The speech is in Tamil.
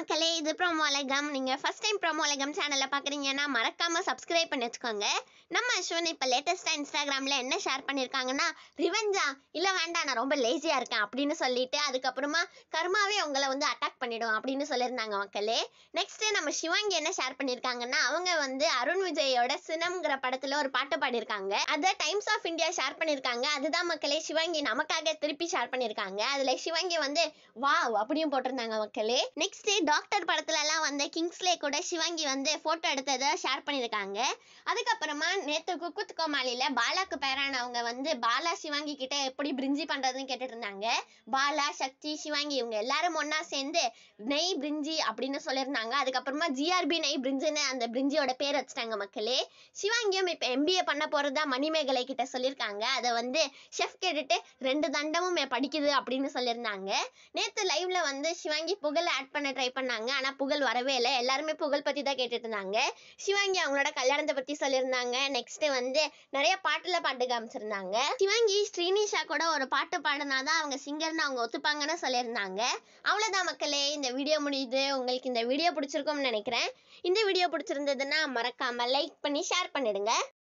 மக்களே இது ப்ரோமோலகம் நீங்கள் ஃபர்ஸ்ட் டைம் ப்ரோமோலகம் சேனலை பார்க்குறீங்கன்னா மறக்காமல் சப்ஸ்கிரைப் பண்ணி வச்சுக்கோங்க நம்ம அஸ்வின் இப்போ லேட்டஸ்ட்டாக இன்ஸ்டாகிராமில் என்ன ஷேர் பண்ணியிருக்காங்கன்னா ரிவெஞ்சா இல்லை வேண்டாம் நான் ரொம்ப லேசியாக இருக்கேன் அப்படின்னு சொல்லிட்டு அதுக்கப்புறமா கர்மாவே உங்களை வந்து அட்டாக் பண்ணிடும் அப்படின்னு சொல்லியிருந்தாங்க மக்களே நெக்ஸ்ட்டு நம்ம சிவாங்கி என்ன ஷேர் பண்ணியிருக்காங்கன்னா அவங்க வந்து அருண் விஜயோட சினம்ங்கிற படத்தில் ஒரு பாட்டு பாடியிருக்காங்க அதை டைம்ஸ் ஆஃப் இந்தியா ஷேர் பண்ணியிருக்காங்க அதுதான் மக்களே சிவாங்கி நமக்காக திருப்பி ஷேர் பண்ணியிருக்காங்க அதில் சிவாங்கி வந்து வாவ் அப்படியும் போட்டிருந்தாங்க மக்களே நெக்ஸ்ட் டாக்டர் படத்துல எல்லாம் வந்த கிங்ஸ்லே கூட சிவாங்கி வந்து போட்டோ எடுத்ததை ஷேர் பண்ணியிருக்காங்க அதுக்கப்புறமா நேத்து குக்குத் கோமாளியில பாலாக்கு பேரானவங்க வந்து பாலா சிவாங்கி கிட்ட எப்படி பிரிஞ்சி பண்றதுன்னு கேட்டுட்டு இருந்தாங்க பாலா சக்தி சிவாங்கி இவங்க எல்லாரும் ஒண்ணா சேர்ந்து நெய் பிரிஞ்சி அப்படின்னு சொல்லியிருந்தாங்க அதுக்கப்புறமா ஜிஆர்பி நெய் பிரிஞ்சுன்னு அந்த பிரிஞ்சியோட பேர் வச்சுட்டாங்க மக்களே சிவாங்கியும் இப்போ எம்பிஏ பண்ண போறதா மணிமேகலை கிட்ட சொல்லியிருக்காங்க அதை வந்து ஷெஃப் கேட்டுட்டு ரெண்டு தண்டமும் படிக்குது அப்படின்னு சொல்லியிருந்தாங்க நேத்து லைவ்ல வந்து சிவாங்கி புகழ் ஆட் பண்ண ட்ரை பண்ணாங்க ஆனா புகழ் வரவே இல்லை எல்லாருமே புகழ் பத்தி தான் கேட்டுட்டு இருந்தாங்க சிவாங்கி அவங்களோட கல்யாணத்தை பத்தி சொல்லியிருந்தாங்க நெக்ஸ்ட் வந்து நிறைய பாட்டுல பாட்டு காமிச்சிருந்தாங்க சிவாங்கி ஸ்ரீனிஷா கூட ஒரு பாட்டு பாடினாதான் அவங்க சிங்கர்னு அவங்க ஒத்துப்பாங்கன்னு சொல்லியிருந்தாங்க அவ்வளவுதான் மக்களே இந்த வீடியோ முடியுது உங்களுக்கு இந்த வீடியோ பிடிச்சிருக்கும்னு நினைக்கிறேன் இந்த வீடியோ பிடிச்சிருந்ததுன்னா மறக்காம லைக் பண்ணி ஷேர் பண்ணிடுங்க